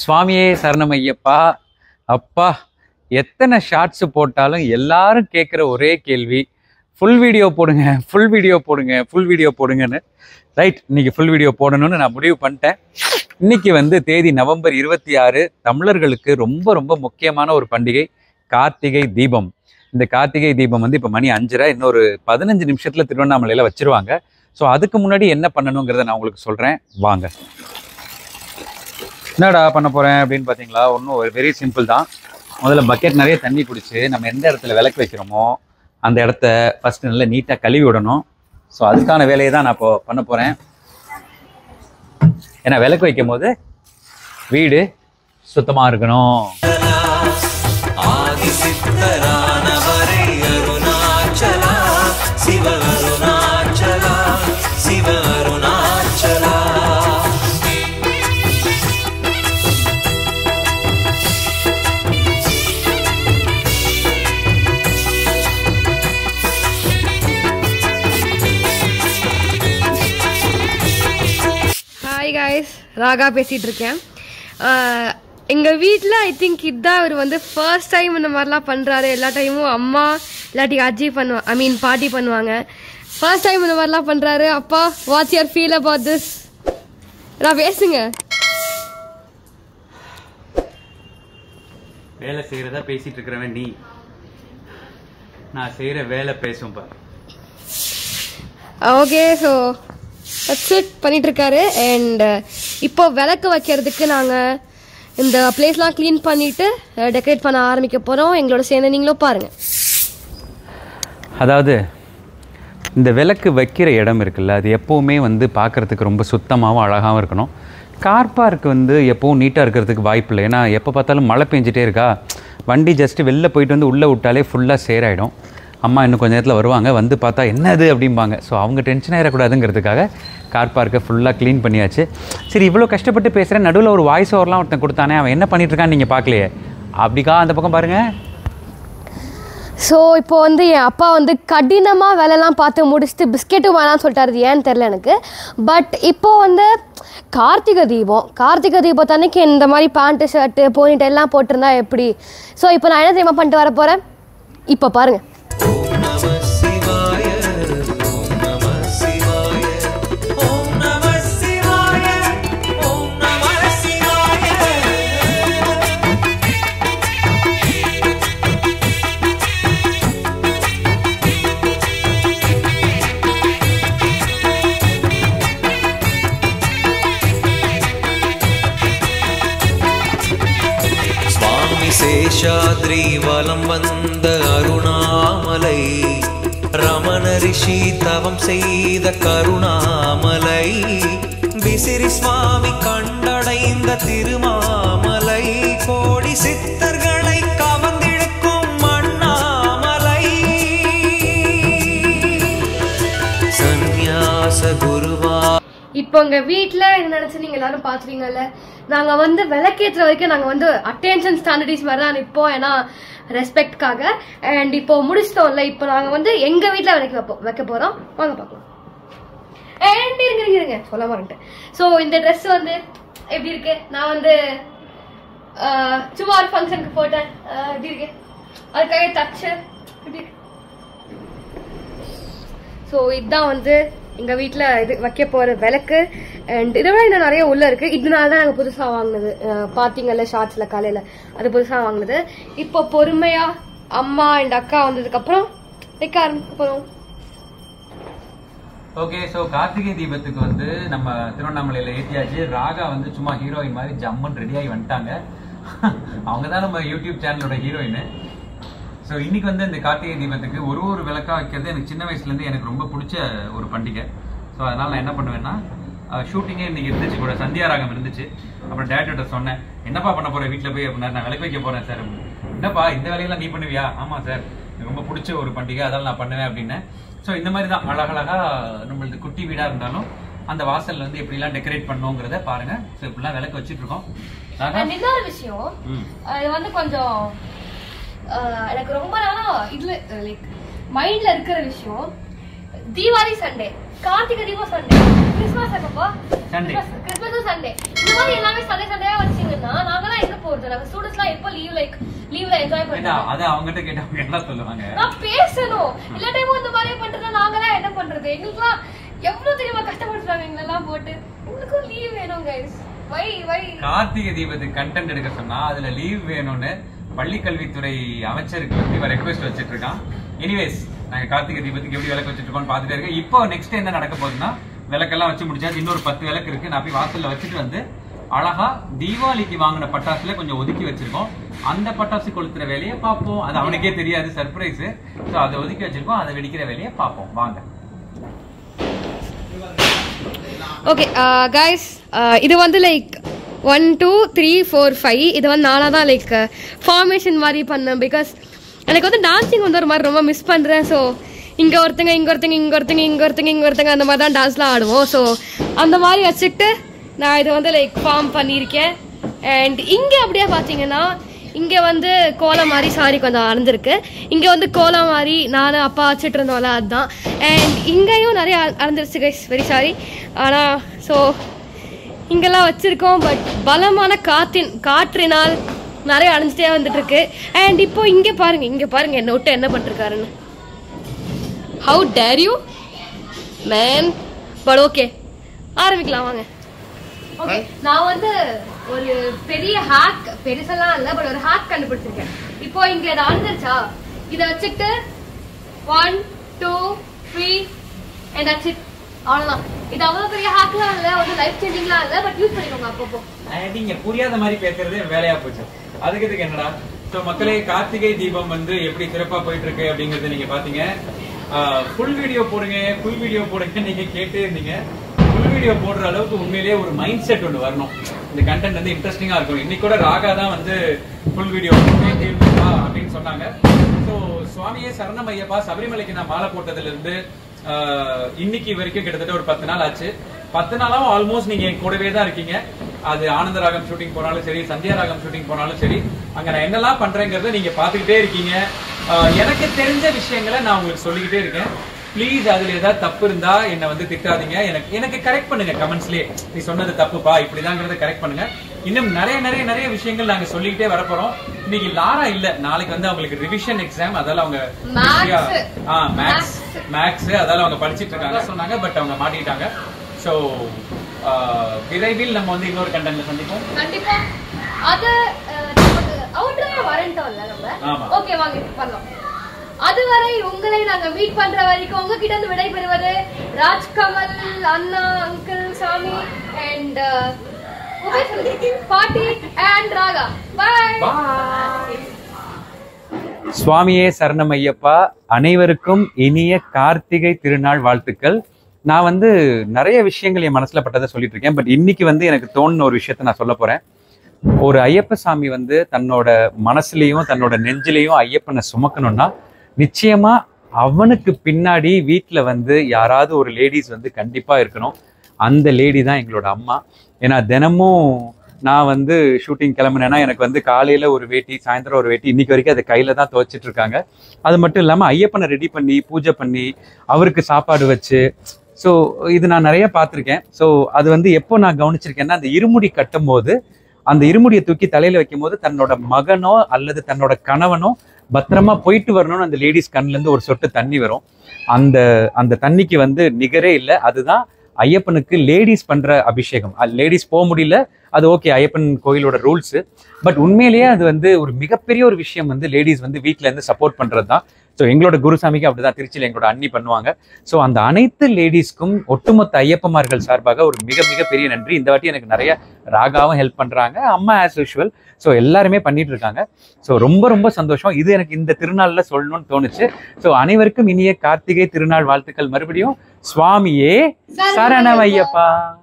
சுவாமியே சரணம் ஐயப்பா அப்பா எத்தனை ஷார்ட்ஸ் போட்டாலும் எல்லாரும் கேட்குற ஒரே கேள்வி ஃபுல் வீடியோ போடுங்க ஃபுல் வீடியோ போடுங்க ஃபுல் வீடியோ போடுங்கன்னு ரைட் இன்னைக்கு ஃபுல் வீடியோ போடணும்னு நான் முடிவு பண்ணிட்டேன் இன்னைக்கு வந்து தேதி நவம்பர் இருபத்தி ஆறு தமிழர்களுக்கு ரொம்ப ரொம்ப முக்கியமான ஒரு பண்டிகை கார்த்திகை தீபம் இந்த கார்த்திகை தீபம் வந்து இப்போ மணி அஞ்சரை இன்னொரு பதினஞ்சு நிமிஷத்தில் திருவண்ணாமலையில் வச்சிருவாங்க ஸோ அதுக்கு முன்னாடி என்ன பண்ணணுங்கிறத நான் உங்களுக்கு சொல்கிறேன் வாங்க என்னடா பண்ண போகிறேன் அப்படின்னு பார்த்தீங்களா ஒன்றும் ஒரு வெரி சிம்பிள் தான் முதல்ல பக்கெட் நிறைய தண்ணி பிடிச்சி நம்ம எந்த இடத்துல விளக்கு வைக்கிறோமோ அந்த இடத்த ஃபஸ்ட்டு நல்லா நீட்டாக கழுவி விடணும் ஸோ அதுக்கான வேலையை தான் நான் இப்போ பண்ண போகிறேன் ஏன்னா விளக்கு வைக்கும் போது வீடு சுத்தமாக இருக்கணும் ஆதிசித்தரானவரே அருணாச்சலா சிவ அருணாச்சலா சிவ அருணாச்சலா ஹாய் காய்ஸ் ராகா பேசிகிட்டு இருக்கேன் எங்கள் வீட்டில் ஐ திங்க் இதுதான் அவர் வந்து ஃபர்ஸ்ட் டைம் இந்த மாதிரிலாம் பண்ணுறாரு எல்லா டைமும் அம்மா இல்லாட்டி அஜி பண்ணுவா ஐ மீன் பாட்டி பண்ணுவாங்க ஃபர்ஸ்ட் டைம் இந்த மாதிரிலாம் பண்ணுறாரு அப்பா what's your feel about this நான் பேசுங்க வேலை செய்கிறதா பேசிட்டு இருக்கிறவன் நீ நான் செய்கிற வேலை பேசும் பாரு ஓகே ஸோ இட் பண்ணிட்டு இருக்காரு அண்ட் இப்போ விளக்கு வைக்கிறதுக்கு நாங்கள் இந்த பிளேஸ்லாம் க்ளீன் பண்ணிட்டு டெக்கரேட் பண்ண ஆரம்பிக்க போகிறோம் எங்களோட சேர்ந்து நீங்களும் பாருங்கள் அதாவது இந்த விளக்கு வைக்கிற இடம் இருக்குல்ல அது எப்போவுமே வந்து பார்க்குறதுக்கு ரொம்ப சுத்தமாகவும் அழகாகவும் இருக்கணும் கார் பார்க் வந்து எப்போவும் நீட்டாக இருக்கிறதுக்கு வாய்ப்பு இல்லை ஏன்னா எப்போ பார்த்தாலும் மழை பெஞ்சிட்டே இருக்கா வண்டி ஜஸ்ட்டு வெளில போயிட்டு வந்து உள்ளே விட்டாலே ஃபுல்லாக சேராயிடும் அம்மா இன்னும் கொஞ்ச நேரத்தில் வருவாங்க வந்து பார்த்தா என்னது அப்படிம்பாங்க ஸோ அவங்க டென்ஷன் ஆகிடக்கூடாதுங்கிறதுக்காக கார் பார்க்கை ஃபுல்லாக க்ளீன் பண்ணியாச்சு சரி இவ்வளோ கஷ்டப்பட்டு பேசுகிறேன் நடுவில் ஒரு வாய்ஸ் ஓவர்லாம் ஒருத்தன் கொடுத்தானே அவன் என்ன பண்ணிட்டு இருக்கான்னு நீங்கள் பார்க்கலையே அப்படிக்கா அந்த பக்கம் பாருங்கள் ஸோ இப்போ வந்து என் அப்பா வந்து கடினமாக வேலைலாம் பார்த்து முடிச்சுட்டு பிஸ்கெட்டும் வேணாம்னு சொல்லிட்டாரு அது ஏன்னு தெரில எனக்கு பட் இப்போ வந்து கார்த்திகை தீபம் கார்த்திகை தீபத்து அன்னைக்கு இந்த மாதிரி பேண்ட்டு ஷர்ட்டு போனிட்டு எல்லாம் போட்டிருந்தா எப்படி ஸோ இப்போ நான் என்ன தெரியுமா பண்ணிட்டு வர போகிறேன் இப்போ பாருங்கள் ஓம் நம சிவாய ஓம் நம சிவாய ஓம் நம சிவாய ஓம் நம சிவாய சுவாமி சேஷாத்ரி வலம் வந்த அருணாமலை ரமண ரிஷி தவம் செய்த கருணாமலை விசிறி சுவாமி கண்டடைந்த திருமாமலை கோடி சித்தர்களை கவர்ந்திழுக்கும் அண்ணாமலை சந்நியாச குருவா இப்போ எங்கள் வீட்டில் என்ன நினச்சி நீங்கள் எல்லாரும் பார்த்துருவீங்கல்ல நாங்கள் வந்து விளக்கேற்றுற வரைக்கும் நாங்கள் வந்து அட்டென்ஷன் ஸ்டாண்டர்டிஸ் மாதிரி தான் நிற்போம் ஏன்னா ரெஸ்பெக்ட்காக அண்ட் இப்போ முடிச்சிட்டோம்ல இப்போ நாங்கள் வந்து எங்கள் வீட்டில் விளக்கு வைப்போம் வைக்க போகிறோம் வாங்க பார்க்கலாம் அண்ட் இருங்க இருங்க, இருங்க சொல்ல மாட்டேன் ஸோ இந்த ட்ரெஸ் வந்து எப்படி இருக்கு நான் வந்து ஆஹ், சும்மா ஒரு ஃபங்க்ஷனுக்கு போட்டேன் ஆஹ், எப்படி இருக்கு அதுக்காக தச்சு எப்படி இருக்கு ஸோ இதுதான் வந்து எங்கள் வீட்டில் இது வைக்க போகிற விளக்கு அண்ட் இதை விட இன்னும் நிறைய உள்ள இருக்கு இதனால தான் நாங்கள் புதுசாக வாங்கினது அஹ் பார்த்தீங்கல்ல ஷார்ட்ஸில் காலையில் அது புதுசாக வாங்கினது இப்போ பொறுமையாக அம்மா அண்ட் அக்கா வந்ததுக்கப்புறம் வைக்க ஆரம்பிக்க போகிறோம் ஓகே ஸோ கார்த்திகை தீபத்துக்கு வந்து நம்ம திருவண்ணாமலையில் ஏற்றியாச்சு ராகா வந்து சும்மா ஹீரோயின் மாதிரி ஜம்முன்னு ரெடியாகி வந்துட்டாங்க அவங்க தான் நம்ம யூடியூப் சேனலோட ஹீரோயின் ஸோ இன்னைக்கு வந்து இந்த கார்த்திகை தீபத்துக்கு ஒரு ஒரு விளக்கா வைக்கிறது எனக்கு சின்ன வயசுலேருந்து எனக்கு ரொம்ப பிடிச்ச ஒரு பண்டிகை ஸோ அதனால நான் என்ன பண்ணுவேன்னா ஷூட்டிங்கே இன்னைக்கு இருந்துச்சு கூட சந்தியா ராகம் இருந்துச்சு அப்புறம் டேரக்டர்கிட்ட சொன்னேன் என்னப்பா பண்ண போற வீட்டில் போய் அப்படின்னா நான் விளக்கு வைக்க போறேன் சார் என்னப்பா இந்த வேலையெல்லாம் நீ பண்ணுவியா ஆமா சார் எனக்கு ரொம்ப பிடிச்ச ஒரு பண்டிகை அதெல்லாம் நான் பண்ணுவேன் அப்படின்னேன் ஸோ இந்த மாதிரி தான் அழகழகா நம்மளது குட்டி வீடா இருந்தாலும் அந்த வாசல்ல வந்து எப்படிலாம் டெக்கரேட் பண்ணோங்கிறத பாருங்க ஸோ இப்படிலாம் விளக்கு வச்சுட்டு இருக்கோம் ராகா? அண்ட் இன்னொரு விஷயம் ம். இது வந்து கொஞ்சம் அஹ், எனக்கு ரொம்ப நாளா இதுல லைக் மைண்ட்ல இருக்கிற விஷயம் Deepavali Sunday Karthigai Deepam Sunday Christmas எப்பப்போ Sunday. கிறிஸ்மஸ் சண்டே இந்த மாதிரி எல்லாமே சண்டே சண்டேவா வச்சீங்கன்னா நாங்கலாம் எங்க போறது நாங்க ஸ்டூடெண்ட்ஸ்லாம் எப்போ லீவ் லைக் லீவ்ல என்ஜாய் ஏண்டா, பண்றோம் அது அவங்ககிட்ட கேட்டா அவங்க என்ன சொல்லுவாங்க நான் பேசணும் எல்லா டைமும் இந்த மாதிரி பண்றதா நாங்கலாம் என்ன பண்றது எங்களுக்குலாம் எவ்வளவு தெரியுமா கஷ்டப்படுத்துறாங்க எங்களெல்லாம் போட்டு உங்களுக்கும் லீவ் வேணும் கைஸ் வை வை கார்த்திகை தீபத்துக்கு கண்டென்ட் எடுக்க சொன்னா அதுல லீவ் வேணும்னு பள்ளி கல்வித்துறை அமைச்சருக்கு வந்து இவன் ரெக்வெஸ்ட் வச்சிட்டு இருக்கான் எனிவேஸ் நாங்க கார்த்திகை தீபத்துக்கு எப்படி விளக்கு வச்சிட்டு இருக்கோம்னு பார்த்துட்டே இருக்கேன் இப்போ நெக்ஸ்ட் என்ன நடக்க போகுதுன்னா விளக்கெல்லாம் வச்சு முடிச்சாச்சு இன்னொரு பத்து விளக்கு இருக்கு நான் போய் வாசல்ல வச்சுட்டு வந்து அழகா தீபாவளிக்கு வாங்கின பட்டாசுல கொஞ்சம் ஒதுக்கி வச்சிருக்கோம் அந்த பட்டாசு கொளுத்துற வேலையை பார்ப்போம் அது அவனுக்கே தெரியாது சர்ப்ரைஸ் ஸோ அதை ஒதுக்கி வச்சிருக்கோம் அதை வெடிக்கிற வேலையை பார்ப்போம் வாங்க ஓகே கைஸ் இது வந்து like one two three four five இது வந்து நானாக தான் லைக் ஃபார்மேஷன் மாதிரி பண்ணேன் பிகாஸ் எனக்கு வந்து டான்ஸிங் வந்து ஒரு மாதிரி ரொம்ப மிஸ் பண்ணுறேன் ஸோ இங்கே ஒருத்தங்க இங்கே ஒருத்தங்க இங்கே ஒருத்தங்க இங்கே ஒருத்தங்க இங்கே ஒருத்தங்க அந்த மாதிரி தான் டான்ஸ்லாம் ஆடுவோம் ஸோ அந்த மாதிரி வச்சுக்கிட்டு நான் இது வந்து லைக் ஃபார்ம் பண்ணியிருக்கேன் அண்ட் இங்கே அப்படியே பார்த்தீங்கன்னா இங்கே வந்து கோலம் மாதிரி சாரி கொஞ்சம் அறந்துருக்கு இங்கே வந்து கோலம் மாதிரி நானும் அப்பா வச்சுட்டு இருந்தோம்ல அதுதான் அண்ட் இங்கேயும் நிறைய அறந்துருச்சு கைஸ் வெரி சாரி ஆனால் ஸோ இங்கெல்லாம் வச்சிருக்கோம் பட் பலமான காத்தின் காற்றினால் நிறைய அடைஞ்சிட்டே வந்துட்டு இருக்கு அண்ட் இப்போ இங்கே பாருங்க இங்கே பாருங்க என்ன விட்டு என்ன பண்ணிருக்காருன்னு how dare you man but okay ஆரம்பிக்கலாம் வாங்க ஓகே நான் வந்து ஒரு பெரிய ஹேக் பெருசெல்லாம் இல்ல பட் ஒரு ஹேக் கண்டுபிடிச்சிருக்கேன் இப்போ இங்க இது அழுந்துருச்சா இதை வச்சுட்டு one two three and that's it அவ்வளவுதான் இது அவ்வளவு பெரிய ஹேக்லாம் இல்ல ஒரு லைஃப் சேஞ்சிங்லாம் இல்ல பட் யூஸ் பண்ணிக்கோங்க அப்பப்போ நீங்க புரியாத மாதிரி பேசுறதே வேலையா போச்சு அதுக்கு இதுக்கு என்னடா சோ மக்களே கார்த்திகை தீபம் வந்து எப்படி சிறப்பா போயிட்டு இருக்கு அப்படிங்கறத நீங்க பாத்தீங்க ஃபுல் வீடியோ போடுங்க ஃபுல் வீடியோ போடுங்க நீங்க கேட்டே இருந்தீங்க ஃபுல் வீடியோ போடுற அளவுக்கு உண்மையிலேயே ஒரு மைண்ட் செட் ஒன்று வரணும் இந்த கண்டென்ட் வந்து இன்ட்ரெஸ்டிங்கா இருக்கும் இன்னைக்கு கூட ராகா தான் வந்து ஃபுல் வீடியோ அப்படின்னு சொன்னாங்க ஸோ சுவாமியே சரணம் ஐயப்பா சபரிமலைக்கு நான் மாலை போட்டதுல இருந்து ஆஹ், இன்னைக்கு வரைக்கும் கிட்டத்தட்ட ஒரு பத்து நாள் ஆச்சு பத்து நாளாவும் ஆல்மோஸ்ட் நீங்க என் கூடவே தான் இருக்கீங்க அது ஆனந்த ராகம் ஷூட்டிங் போனாலும் சரி சந்தியா ராகம் ஷூட்டிங் போனாலும் சரி அங்க நான் என்னெல்லாம் பண்றேங்கிறத நீங்க பாத்துக்கிட்டே இருக்கீங்க ஆஹ், எனக்கு தெரிஞ்ச விஷயங்களை நான் உங்களுக்கு சொல்லிக்கிட்டே இருக்கேன் ப்ளீஸ் அதுல ஏதாவது தப்பு இருந்தா என்ன வந்து திட்டாதீங்க எனக்கு எனக்கு கரெக்ட் பண்ணுங்க கமெண்ட்ஸ்லயே நீ சொன்னது தப்புப்பா இப்படிதாங்கிறத கரெக்ட் பண்ணுங்க இன்னும் நிறைய நிறைய நிறைய விஷயங்கள் நாங்க சொல்லிக்கிட்டே வரப்போறோம் இன்னைக்கு லாரா இல்ல நாளைக்கு வந்து அவங்களுக்கு ரிவிஷன் எக்ஸாம் அதால அவங்க Maths. மேக்ஸ் மேக்ஸ் அதால அவங்க படிச்சிட்டு இருக்காங்க சொன்னாங்க பட் அவங்க மாட்டிட்டாங்க சோ விரைவில் நம்ம வந்து இன்னொரு கண்டென்ட்ல சந்திப்போம் கண்டிப்பா அது அஹ், நமக்கு அவுட்ரே வரண்டோம்ல ஆமா. நம்ம ஓகே வாங்க இப்ப பண்ணலாம் அதுவரை உங்களை நாங்க மீட் பண்ற வரைக்கும் உங்ககிட்ட இருந்து விடைபெறுவது ராஜ்கமல் அண்ணா அங்கிள் சாமி அண்ட் பாட்டி அண்ட் ராகா பாய் சுவாமியே சரணம் ஐயப்பா அனைவருக்கும் இனிய கார்த்திகை திருநாள் வாழ்த்துக்கள் நான் வந்து நிறைய விஷயங்கள் என் மனசுல பட்டதை சொல்லிட்டு இருக்கேன் பட் இன்னைக்கு வந்து எனக்கு தோணுன ஒரு விஷயத்த நான் சொல்ல போறேன் ஒரு ஐயப்ப சாமி வந்து தன்னோட மனசுலயும் தன்னோட நெஞ்சிலையும் ஐயப்பனை சுமக்கணும்னா நிச்சயமா அவனுக்கு பின்னாடி வீட்ல வந்து யாராவது ஒரு லேடிஸ் வந்து கண்டிப்பா இருக்கணும் அந்த லேடி தான் எங்களோட அம்மா ஏன்னா தினமும் நான் வந்து ஷூட்டிங் கிளம்புனேன்னா எனக்கு வந்து காலையில ஒரு வேட்டி சாயந்தரம் ஒரு வேட்டி இன்னைக்கு வரைக்கும் அதை கையில தான் துவைச்சிட்டு இருக்காங்க அது மட்டும் இல்லாம ஐயப்பனை ரெடி பண்ணி பூஜை பண்ணி அவருக்கு சாப்பாடு வச்சு ஸோ இது நான் நிறைய பார்த்துருக்கேன் ஸோ அது வந்து எப்போ நான் கவனிச்சிருக்கேன்னா அந்த இருமுடி கட்டும் போது அந்த இருமுடியை தூக்கி தலையில வைக்கும் போது தன்னோட மகனோ அல்லது தன்னோட கணவனோ பத்திரமா போயிட்டு வரணும்னு அந்த லேடிஸ் கண்ணுல இருந்து ஒரு சொட்டு தண்ணி வரும் அந்த அந்த தண்ணிக்கு வந்து நிகரே இல்லை அதுதான் ஐயப்பனுக்கு லேடிஸ் பண்ற அபிஷேகம் லேடிஸ் போக முடியல அது ஓகே ஐயப்பன் கோயிலோட ரூல்ஸ் பட் உண்மையிலேயே அது வந்து ஒரு மிகப்பெரிய ஒரு விஷயம் வந்து லேடிஸ் வந்து வீட்ல இருந்து சப்போர்ட் பண்றது தான் ஸோ எங்களோட குருசாமிக்கு அப்படிதான் திருச்சியில் எங்களோட அண்ணி பண்ணுவாங்க ஸோ அந்த அனைத்து லேடிஸ்க்கும் ஒட்டுமொத்த ஐயப்பமார்கள் சார்பாக ஒரு மிக மிக பெரிய நன்றி இந்த வாட்டி எனக்கு நிறைய ராகாவும் ஹெல்ப் பண்றாங்க அம்மா ஆஸ் யூஷுவல் ஸோ எல்லாருமே பண்ணிட்டு இருக்காங்க ஸோ ரொம்ப ரொம்ப சந்தோஷம் இது எனக்கு இந்த திருநாள்ல சொல்லணும்னு தோணுச்சு ஸோ அனைவருக்கும் இனிய கார்த்திகை திருநாள் வாழ்த்துக்கள் மறுபடியும் சுவாமியே சரணம் ஐயப்பா